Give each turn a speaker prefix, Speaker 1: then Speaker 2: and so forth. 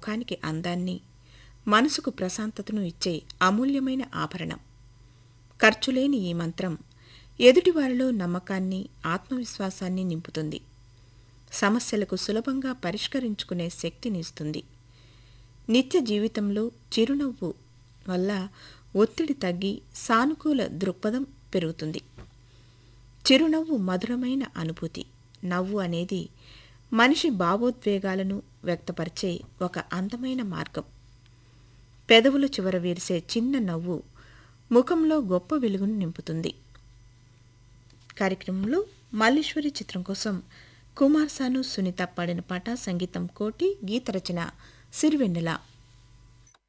Speaker 1: ముఖానికి అందాన్ని మనసుకు ప్రశాంతతను ఇచ్చే అమూల్యమైన ఆభరణం ఖర్చులేని ఈ మంత్రం ఎదుటివారిలో నమ్మకాన్ని ఆత్మవిశ్వాసాన్ని నింపుతుంది సమస్యలకు సులభంగా పరిష్కరించుకునే శక్తిని ఇస్తుంది నిత్య జీవితంలో చిరునవ్వు వల్ల ఒత్తిడి తగ్గి సానుకూల దృక్పథం పెరుగుతుంది చిరునవ్వు మధురమైన అనుభూతి నవ్వు అనేది మనిషి భావోద్వేగాలను వ్యక్తపరిచే ఒక అందమైన మార్గం పెదవుల చివర వీరిసే చిన్న నవ్వు ముఖంలో గొప్ప వెలుగును నింపుతుంది కార్యక్రమంలో మల్లీశ్వరి చిత్రం కోసం కుమార్ సాను సునీత పాడిన పాట సంగీతం కోటి గీత రచన సిరివెన్నెల